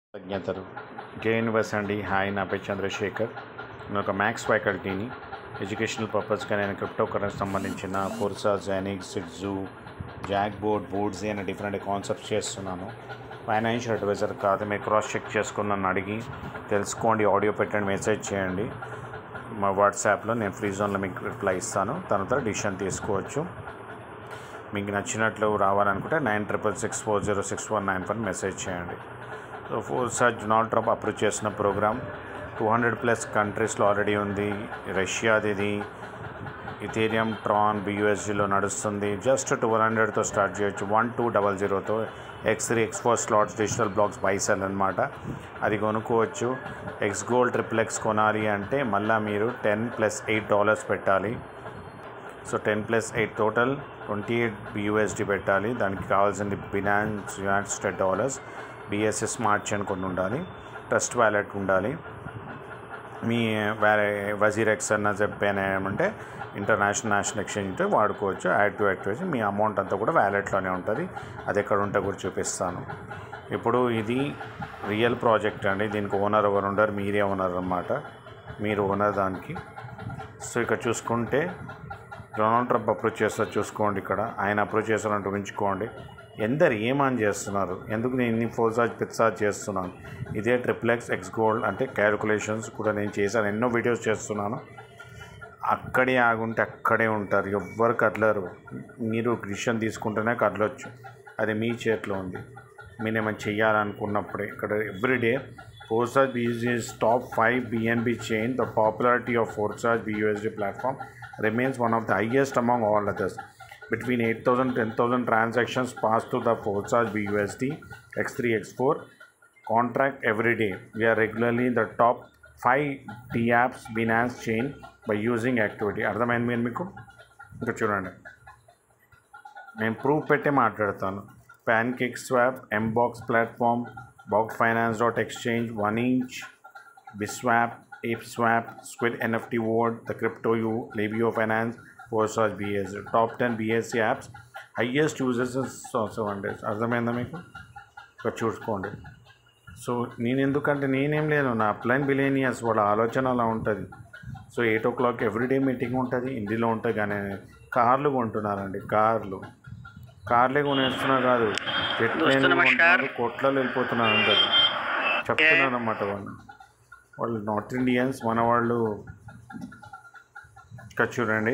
కృతజ్ఞతలు జేఎన్వస్ అండి హాయ్ నా పేరు చంద్రశేఖర్ నేను ఒక మ్యాథ్స్ ఫ్యాకల్టీని ఎడ్యుకేషనల్ పర్పస్గా నేను క్రిప్టో కరెన్సీ సంబంధించిన ఫోర్సా జెనిక్ సిడ్జు జాక్ బోర్డ్ బోర్డ్స్ అనే డిఫరెంట్ కాన్సెప్ట్స్ చేస్తున్నాను ఫైనాన్షియల్ అడ్వైజర్ కాదు మీరు క్రాస్ చెక్ చేసుకుని నన్ను అడిగి తెలుసుకోండి ఆడియో పెట్టండి మెసేజ్ చేయండి మా వాట్సాప్లో నేను ఫ్రీ జోన్లో మీకు రిప్లై ఇస్తాను తర్వాత డిసిషన్ తీసుకోవచ్చు మీకు నచ్చినట్లు రావాలనుకుంటే nine triple six four zero six one nine five message చేయండి so Forsage Donald Trump approve చేసిన ప్రోగ్రామ్ టూ హండ్రెడ్ ప్లస్ కంట్రీస్లో ఆల్రెడీ ఉంది రష్యాది ఇది ఇథేరియం ట్రాన్ బియూఎస్జీలో నడుస్తుంది జస్ట్ ట్వెల్వ్ హండ్రెడ్తో స్టార్ట్ చేయొచ్చు వన్ టూ డబల్ జీరోతో X three X four slots digital blocks buy sell అనమాట అది కొనుక్కోవచ్చు ఎక్స్ గోల్డ్ ట్రిపుల్ ఎక్స్ కొనాలి అంటే మళ్ళీ మీరు టెన్ ప్లస్ ఎయిట్ డాలర్స్ పెట్టాలి so ten plus eight total twenty eight USD పెట్టాలి దానికి కావాల్సింది Binance United State dollars BSS smart chain కొన్ని ఉండాలి ట్రస్ట్ వ్యాలెట్ ఉండాలి మీ వేరే వజీర్ ఎక్స్ అన్న చెప్పాను ఏమంటే ఇంటర్నేషనల్ నేషనల్ ఎక్స్చేంజ్ వాడుకోవచ్చు యాడ్ టు యాడ్ చేసి మీ అమౌంట్ అంతా కూడా వ్యాలెట్లోనే ఉంటుంది అది ఎక్కడ ఉంటే కూడా చూపిస్తాను ఇప్పుడు ఇది రియల్ ప్రాజెక్ట్ అండి దీనికి ఓనర్ ఎవరు ఉండరు మీరే ఓనర్ అనమాట మీరు ఓనర్ దానికి సో ఇక్కడ చూసుకుంటే డొనాల్డ్ ట్రంప్ అప్రోచ్ చేస్తారు చూసుకోండి ఇక్కడ ఆయన అప్రోచ్ చేస్తారంటూ ఉంచుకోండి ఎందరు ఏమని చేస్తున్నారు ఎందుకు నేను ఇన్ని ఫోర్సాజ్ పిత్సాజ్ చేస్తున్నాను ఇదే ట్రిప్లెక్స్ ఎక్స్ గోల్డ్ అంటే క్యాలిక్యులేషన్స్ కూడా నేను చేశాను ఎన్నో వీడియోస్ చేస్తున్నాను అక్కడే ఆగుంటే అక్కడే ఉంటారు ఎవ్వరు కదలరు మీరు డిసిషన్ తీసుకుంటేనే కదలొచ్చు అది మీ చేతిలో ఉంది మీరు ఏమైనా చేయాలనుకున్నప్పుడే ఇక్కడ everyday Forsage business top five BNB chain the popularity of Forsage BUSD platform remains one of the highest among all others. Between 8,000 10,000 transactions pass through the Forsage BUSD X3 X4 contract every day. We are regularly in the top 5 DApps Binance chain by using activity. అర్థమైంది మీరు మీకు ఇంకా చూడండి నేను proof పెట్టే మాట్లాడతాను pancake swap MBox platform back finance dot exchange one inch BiSwap ApeSwap, Squid NFT World, The Crypto U, Labio Finance, Forsage BS. Top 10 BSC apps, highest users is also one days. అర్థమైందా మీకు ఇక్కడ చూసుకోండి so నేను ఎందుకంటే నేనేం లేదు నా plan బిలేనియస్ వాళ్ళ ఆలోచన అలా ఉంటుంది so eight o'clock everyday meeting ఉంటుంది ఇండిలో ఉంటుంది కానీ కార్లు కొంటున్నారండి కార్లు కార్లే కొనేస్తున్నా కాదు ఎట్లయినా కొంటున్నారు కోట్లలో వెళ్ళిపోతున్నారు అందరు చెప్తున్నారు అన్నమాట వాళ్ళు వాళ్ళు నార్త్ ఇండియన్స్ మన వాళ్ళు ఇక్కడ చూడండి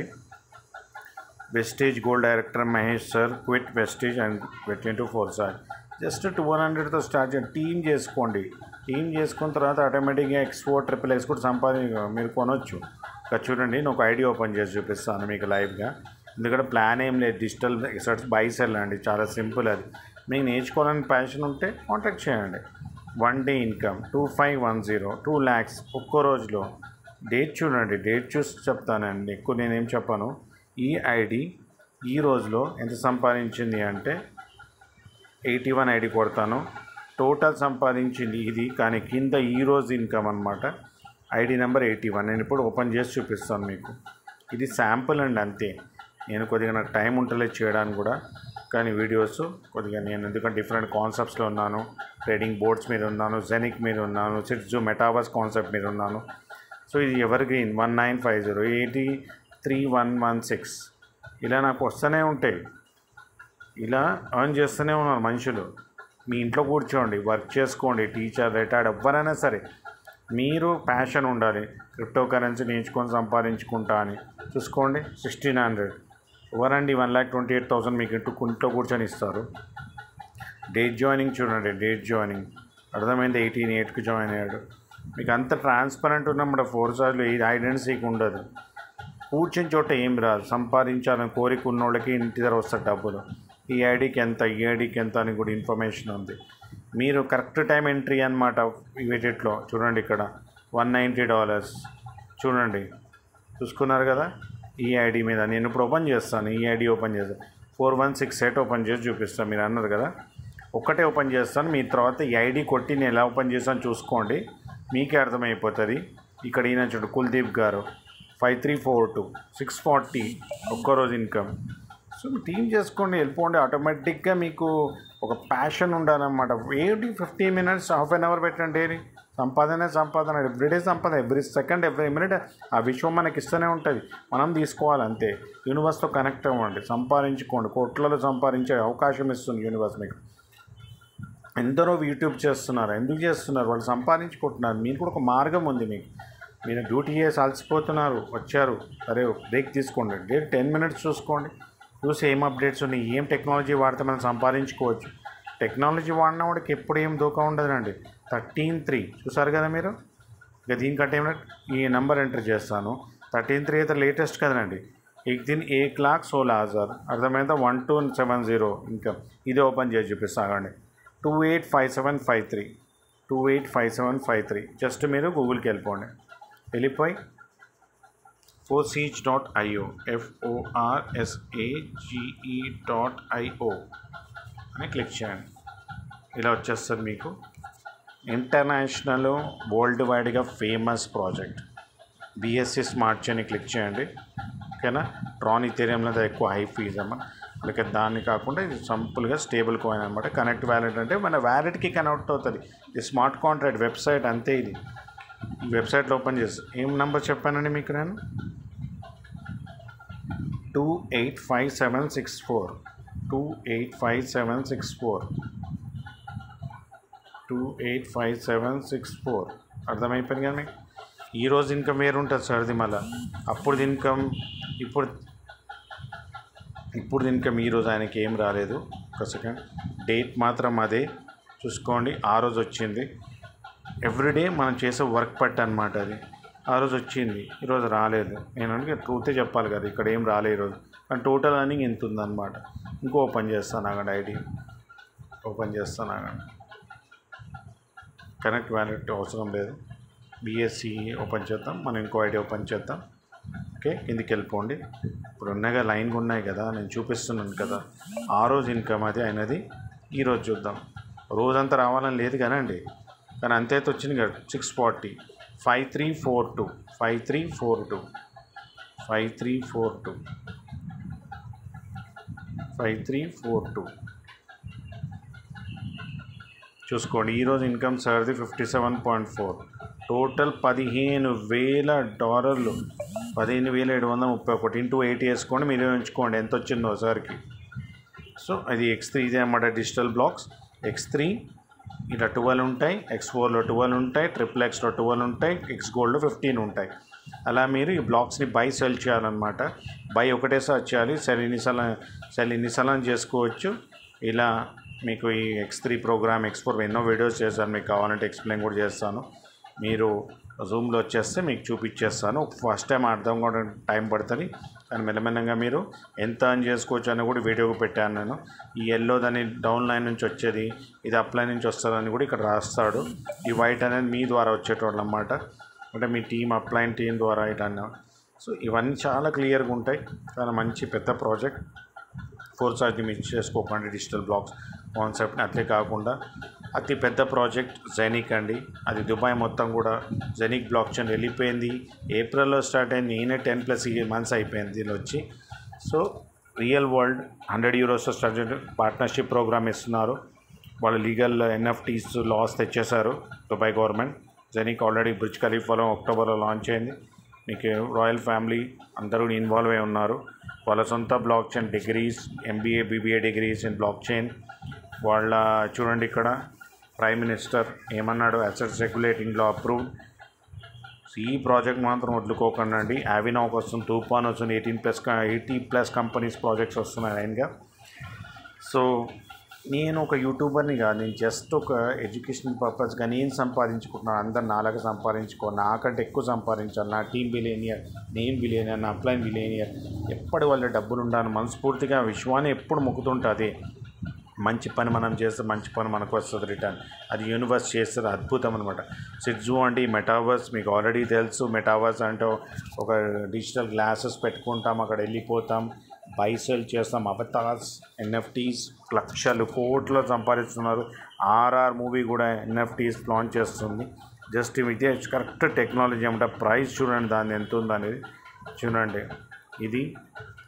Vestige gold director Mahesh sir quit Vestige and quit into Forsage just two హండ్రెడ్తో స్టార్ట్ చేయండి టీమ్ చేసుకోండి టీమ్ చేసుకున్న తర్వాత ఆటోమేటిక్గా ఎక్స్పోర్ట్ ట్రిపుల్ ఎక్స్పోర్ట్ సంపాది మీరు కొనొచ్చు ఇక్కడ చూడండి నేను ఒక ఐడియా ఓపెన్ చేసి చూపిస్తాను మీకు లైవ్గా ఎందుకంటే ప్లాన్ ఏం లేదు డిజిటల్ రిసర్చ్ బై సెల్ అండి చాలా సింపుల్ అది మీకు నేర్చుకోవాలని ప్యాషన్ ఉంటే కాంటాక్ట్ చేయండి one day income two five one zero two lakhs ఒక్కో రోజులో డేట్ చూడండి డేట్ చూసి చెప్తానండి ఎక్కువ నేనేం చెప్పాను ఈ ఐడి ఈ రోజులో ఎంత సంపాదించింది అంటే ఎయిటీ వన్ ఐడి కొడతాను టోటల్ సంపాదించింది ఇది కానీ కింద ఈ రోజు ఇన్కమ్ అనమాట ఐడి నెంబర్ ఎయిటీ వన్ నేను ఇప్పుడు ఓపెన్ చేసి చూపిస్తాను మీకు ఇది శాంపుల్ అండి అంతే నేను కొద్దిగా నాకు టైం ఉంటలేదు చేయడానికి కూడా కానీ వీడియోస్ కొద్దిగా నేను ఎందుకంటే డిఫరెంట్ కాన్సెప్ట్స్లో ఉన్నాను ట్రేడింగ్ బోర్డ్స్ మీద ఉన్నాను జెనిక్ మీద ఉన్నాను సిట్జు మెటావర్స్ కాన్సెప్ట్ మీద ఉన్నాను సో ఇది evergreen one nine five zero eighty three one one six ఇలా నాకు వస్తూనే ఉంటాయి ఇలా ఎర్న్ చేస్తూనే ఉన్నారు మనుషులు మీ ఇంట్లో కూర్చోండి వర్క్ చేసుకోండి టీచర్ రిటైర్డ్ ఎవరైనా సరే మీరు ప్యాషన్ ఉండాలి క్రిప్టో కరెన్సీ నేర్చుకొని సంపాదించుకుంటా అని చూసుకోండి సిక్స్టీన్ హండ్రెడ్ ఎవరండి one lakh twenty eight thousand మీకు ఇంటూ ఇంట్లో కూర్చొని ఇస్తారు డేట్ జాయినింగ్ చూడండి డేట్ జాయినింగ్ అర్థమైంది ఎయిటీన్ ఎయిట్కి జాయిన్ అయ్యాడు మీకు అంత ట్రాన్స్పరెంట్ ఉన్నప్పుడు ఫోర్ సార్లు ఏ ఐడెన్సిటీకి ఉండదు కూర్చుని చోట ఏం రాదు సంపాదించాలని కోరిక ఉన్నోళ్ళకి ఇంటి దగ్గర వస్తారు డబ్బులు ఈ ఐడికి ఎంత ఈ ఐడికి ఎంత అని కూడా ఇన్ఫర్మేషన్ ఉంది మీరు కరెక్ట్ టైం ఎంట్రీ అనమాట వీటిలో చూడండి ఇక్కడ వన్ నైంటీ డాలర్స్ చూడండి చూసుకున్నారు కదా ఈ ఐడి మీద నేను ఇప్పుడు ఓపెన్ చేస్తాను ఈ ఐడి ఓపెన్ చేస్తాను four one six eight open చేసి చూపిస్తాను మీరు అన్నారు కదా ఒక్కటే ఓపెన్ చేస్తాను మీ తర్వాత ఈ ఐడి కొట్టి నేను ఎలా ఓపెన్ చేస్తాను చూసుకోండి మీకే అర్థమైపోతుంది ఇక్కడ ఈయన చూడు కుల్దీప్ గారు five three four two six forty ఒక్కరోజు ఇన్కమ్ సో సో టీం చేసుకోండి వెళ్ళిపోండి ఆటోమేటిక్గా మీకు ఒక ప్యాషన్ ఉండాలన్నమాట ఏంటి fifteen minutes half an hour పెట్టండి డైలీ సంపాదనే సంపాదన ఎవ్రీడే సంపాదన ఎవ్రీ సెకండ్ ఎవ్రీ మినిట్ ఆ విశ్వం మనకి ఇస్తూనే ఉంటుంది మనం తీసుకోవాలి అంతే యూనివర్స్తో కనెక్ట్ అవ్వండి సంపాదించుకోండి కోట్లలో సంపాదించే అవకాశం ఇస్తుంది యూనివర్స్ మీకు ఎందరో యూట్యూబ్ చేస్తున్నారు ఎందుకు చేస్తున్నారు వాళ్ళు సంపాదించుకుంటున్నారు మీకు కూడా ఒక మార్గం ఉంది మీకు మీరు డ్యూటీ చేసి అలసిపోతున్నారు వచ్చారు సరే బ్రేక్ తీసుకోండి డైలీ టెన్ మినిట్స్ చూసుకోండి చూసి ఏం అప్డేట్స్ ఉన్నాయి ఏం టెక్నాలజీ వాడితే మనం సంపాదించుకోవచ్చు టెక్నాలజీ వాడిన వాడికి ఎప్పుడు ఏం దూకా ఉండదండి థర్టీన్ త్రీ చూసారు కదా మీరు ఇక దీనికంటే ఏమైనా ఈ నెంబర్ ఎంటర్ చేస్తాను థర్టీన్ త్రీ అయితే లేటెస్ట్ కదండి एक दिन एक लाख सोलह हज़ार అర్థమైందా వన్ టూ సెవెన్ జీరో ఇంకా ఇది ఓపెన్ చేసి చూపిస్తానండి two eight five seven five three two eight five seven five three just మీరు గూగుల్కి వెళ్ళిపోండి వెళ్ళిపోయి forsage dot IO FORSAGE dot IO అని క్లిక్ చేయండి ఇలా వచ్చేస్తుంది మీకు ఇంటర్నేషనల్ వరల్డ్ వైడ్గా famous project BSC smart chain click చేయండి ఓకేనా ట్రాన్ ఇథేరియంలో ఎక్కువ హై ఫీజ్ అమ్మ అలాగే దాన్ని కాకుండా ఇది సింపుల్గా స్టేబుల్ కాయిన్ అనమాట కనెక్ట్ వ్యాలెట్ అంటే మన వ్యాలెట్కి కనెక్ట్ అవుతుంది ఇది స్మార్ట్ కాంట్రాక్ట్ వెబ్సైట్ అంతే ఇది ఈ వెబ్సైట్లో ఓపెన్ చేసి ఏం నెంబర్ చెప్పానండి మీకు నేను two eight five seven six four two eight five seven six four two eight five seven six four అర్థమైపోయింది కానీ ఈరోజు ఇన్కమ్ వేరు ఉంటుంది సార్ అది మళ్ళీ అప్పుడు ఇన్కమ్ ఇప్పుడు ఇప్పుడు ఇన్కమ్ ఈరోజు ఆయనకి ఏం రాలేదు ఒక సెకండ్ డేట్ మాత్రం అదే చూసుకోండి ఆ రోజు వచ్చింది ఎవ్రీడే మనం చేసే వర్క్ పట్టు అనమాట అది ఆ రోజు వచ్చింది ఈరోజు రాలేదు నేను అందుకే ట్రూతే చెప్పాలి కదా ఇక్కడ ఏం రాలే ఈరోజు కానీ టోటల్ అర్నింగ్ ఎంత ఉందన్నమాట ఇంకో ఓపెన్ చేస్తాను ఆగండి ఐడి ఓపెన్ చేస్తాను ఆగండి కనెక్ట్ వ్యాలెట్ అవసరం లేదు బిఎస్సి ఓపెన్ చేద్దాం మనం ఇంకో ఐడి ఓపెన్ చేద్దాం ఓకే కిందికి వెళ్ళిపోండి ఇప్పుడు ఉన్నగా లైన్గా ఉన్నాయి కదా నేను చూపిస్తున్నాను కదా ఆ రోజు ఇన్కమ్ అది అయినది ఈరోజు చూద్దాం రోజంతా రావాలని లేదు కానండి కానీ అంతే అయితే వచ్చింది కదా six forty five three four two five three four two five three four two five three four two చూసుకోండి ఈరోజు ఇన్కమ్ సార్ది fifty seven point four total పదిహేను వేల డాలర్లు పదిహేను వేల ఏడు వందల ముప్పై ఒకటి ఇంటూ ఎయిటీ వేసుకోండి మీరు ఉంచుకోండి ఎంత వచ్చిందో సార్కి సో అది ఎక్స్ త్రీ ఇదే అన్నమాట డిజిటల్ బ్లాక్స్ ఎక్స్ త్రీ ఇలా ట్వెల్వ్ ఉంటాయి ఎక్స్ ఫోర్లో ట్వెల్వ్ ఉంటాయి ట్రిపుల్ ఎక్స్లో ట్వెల్వ్ ఉంటాయి ఎక్స్ గోల్డ్లో ఫిఫ్టీన్ ఉంటాయి అలా మీరు ఈ బ్లాక్స్ని బై సెల్ చేయాలన్నమాట బై ఒకటేసారి చేయాలి సెల్ ఎన్నిసార్లు సెల్ ఎన్నిసార్లు చేసుకోవచ్చు ఇలా మీకు ఈ X three program X four ఎన్నో వీడియోస్ చేశాను మీకు కావాలంటే ఎక్స్ప్లెయిన్ కూడా చేస్తాను మీరు జూమ్లో వచ్చేస్తే మీకు చూపించేస్తాను ఫస్ట్ టైం అర్థం కూడా టైం పడుతుంది కానీ మెల్లమెల్లగా మీరు ఎంత అర్న్ చేసుకోవచ్చు అని కూడా వీడియోకి పెట్టాను నేను ఈ ఎల్లో దాని డౌన్ లైన్ నుంచి వచ్చేది ఇది అప్ లైన్ నుంచి వస్తుందని కూడా ఇక్కడ రాస్తాడు ఈ వైట్ అనేది మీ ద్వారా వచ్చేటోళ్ళు అన్నమాట అంటే మీ టీం అప్లైన్ టీం ద్వారా ఇటన్నా సో ఇవన్నీ చాలా క్లియర్గా ఉంటాయి చాలా మంచి పెద్ద ప్రాజెక్ట్ ఫోర్ ఛార్జ్ మిస్ చేసుకోకండి డిజిటల్ బ్లాక్స్ కాన్సెప్ట్ని అట్లే కాకుండా అతి పెద్ద ప్రాజెక్ట్ జెనిక్ అండి అది దుబాయ్ మొత్తం కూడా జెనిక్ బ్లాక్ చైన్ వెళ్ళిపోయింది ఏప్రిల్లో స్టార్ట్ అయింది నేనే టెన్ ప్లస్ మంత్స్ అయిపోయింది దీనిలో వచ్చి so real world hundred euros start partnership program ఇస్తున్నారు వాళ్ళు లీగల్ ఎన్ఎఫ్టీస్ లాస్ తెచ్చేశారు దుబాయ్ గవర్నమెంట్ జెనిక్ ఆల్రెడీ బ్రిడ్జ్ ఖలీఫాలో అక్టోబర్లో లాంచ్ అయింది మీకు రాయల్ ఫ్యామిలీ అందరూ ఇన్వాల్వ్ అయి ఉన్నారు వాళ్ళ సొంత blockchain degrees MBA BBA degrees in blockchain వాళ్ళ చూడండి ఇక్కడ ప్రైమ్ మినిస్టర్ ఏమన్నాడు అసెట్స్ రెగ్యులేటింగ్లో అప్రూవ్డ్ ఈ ప్రాజెక్ట్ మాత్రం వదులుకోకండి అండి యావినాక్ వస్తుంది తూఫాన్ వస్తుంది eighteen plus eighty plus companies projects వస్తున్నాయి లైన్గా సో నేను ఒక యూట్యూబర్ని కాదు నేను జస్ట్ ఒక ఎడ్యుకేషనల్ పర్పస్గా నేను సంపాదించుకుంటున్నాను అందరు నాలాగా సంపాదించుకో నాకంటే ఎక్కువ సంపాదించాలి నా టీం బిలియనియర్ నేను బిలియనియర్ నా అప్లైన్ బిలియనియర్ ఎప్పటి వాళ్ళ డబ్బులు ఉండాలని మనస్ఫూర్తిగా విశ్వాన్ని ఎప్పుడు మొక్కుతుంటుంది మంచి పని మనం చేస్తే మంచి పని మనకు వస్తుంది రిటర్న్ అది యూనివర్స్ చేస్తుంది అద్భుతం అనమాట సిడ్జు అంటే ఈ మెటావర్స్ మీకు ఆల్రెడీ తెలుసు మెటావర్స్ అంటే ఒక డిజిటల్ గ్లాసెస్ పెట్టుకుంటాం అక్కడ వెళ్ళిపోతాం బైసెల్ చేస్తాం అవతార్స్ ఎన్ఎఫ్టీస్ లక్షలు కోట్లు సంపాదిస్తున్నారు ఆర్ఆర్ మూవీ కూడా ఎన్ఎఫ్టీస్ లాంచ్ చేస్తుంది జస్ట్ ఇదే కరెక్ట్ టెక్నాలజీ అనమాట ప్రైస్ చూడండి దాన్ని ఎంత ఉందనేది చూడండి ఇది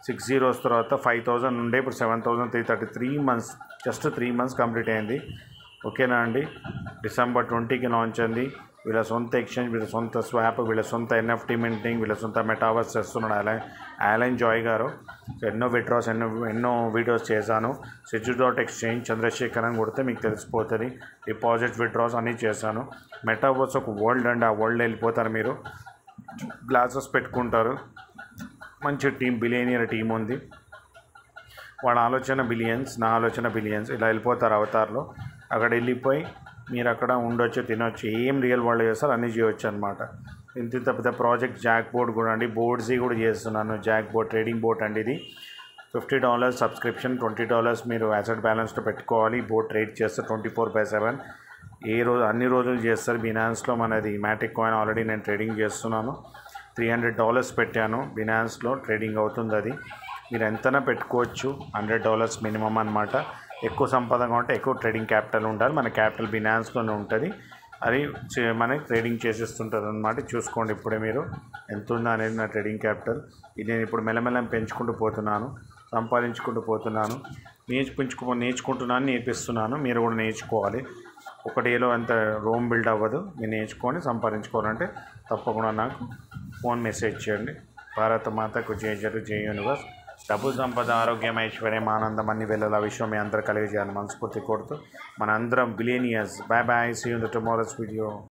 సిక్స్ జీరోస్ తర్వాత ఫైవ్ థౌజండ్ ఉండే ఇప్పుడు seven thousand three thirty three months just three months complete అయింది ఓకేనా అండి డిసెంబర్ ట్వంటీకి లాంచ్ అయింది వీళ్ళ సొంత ఎక్స్చేంజ్ వీళ్ళ సొంత స్వాప్ వీళ్ళ సొంత ఎన్ఎఫ్టీ మింటింగ్ వీళ్ళ సొంత మెటావర్స్ చేస్తున్నాడు అలైన్ అలైన్ జాయ్ గారు సో ఎన్నో విడ్రాస్ ఎన్నో ఎన్నో వీడియోస్ చేశాను సిజు డాట్ ఎక్స్చేంజ్ చంద్రశేఖర్ అని కొడితే మీకు తెలిసిపోతుంది డిపాజిట్ విడ్రాస్ అన్నీ చేశాను మెటావర్స్ ఒక వరల్డ్ అండి ఆ వరల్డ్ వెళ్ళిపోతారు మీరు గ్లాసెస్ పెట్టుకుంటారు మంచి టీం బిలియనియర్ టీం ఉంది వాడు ఆలోచన బిలియన్స్ నా ఆలోచన బిలియన్స్ ఇలా వెళ్ళిపోతారు అవతార్లో అక్కడ వెళ్ళిపోయి మీరు అక్కడ ఉండొచ్చు తినొచ్చు ఏం రియల్ వరల్డ్ చేస్తారు అన్నీ చేయొచ్చు అనమాట ఇంత ఇంత పెద్ద ప్రాజెక్ట్ జాక్ బోర్డ్ కూడా అండి బోర్డ్స్ కూడా చేస్తున్నాను జాక్ బోర్డ్ ట్రేడింగ్ బోర్డ్ అండి ఇది fifty dollars subscription twenty dollars మీరు అసెట్ బ్యాలెన్స్తో పెట్టుకోవాలి బోర్డ్ ట్రేడ్ చేస్తే ట్వంటీ ఫోర్ బై సెవెన్ ఏ రోజు అన్ని రోజులు చేస్తారు బినాన్స్లో మనది మ్యాటిక్ కాయిన్ ఆల్రెడీ నేను ట్రేడింగ్ చేస్తున్నాను త్రీ హండ్రెడ్ డాలర్స్ పెట్టాను బినాన్స్లో ట్రేడింగ్ అవుతుంది అది మీరు ఎంతైనా పెట్టుకోవచ్చు హండ్రెడ్ డాలర్స్ మినిమం అనమాట ఎక్కువ సంపద ఉంటే ఎక్కువ ట్రేడింగ్ క్యాపిటల్ ఉండాలి మన క్యాపిటల్ బినాన్స్లోనే ఉంటుంది అది చే- మనకి ట్రేడింగ్ చేసేస్తుంటుంది అనమాట చూసుకోండి ఇప్పుడే మీరు ఎంత ఉందో అనేది నా ట్రేడింగ్ క్యాపిటల్ ఇది నేను ఇప్పుడు మెల్లమెల్ల పెంచుకుంటూ పోతున్నాను సంపాదించుకుంటూ పోతున్నాను నేర్చుకుంచుకో నేర్చుకుంటున్నాను నేర్పిస్తున్నాను మీరు కూడా నేర్చుకోవాలి ఒక డేలో అంత రోమ్ బిల్డ్ అవ్వదు మీరు నేర్చుకొని సంపాదించుకోవాలంటే తప్పకుండా నాకు ఫోన్ మెసేజ్ చేయండి భారత మాతకు జయ జరు జయ యూనివర్స్ డబ్బు సంపద ఆరోగ్యం ఐశ్వర్యం ఆనందం అన్ని వేళల విషయం మీ అందరూ కలిగజేయాలని మనస్ఫూర్తి కోరుతూ మన అందరం billionaires bye bye see you the tomorrow's video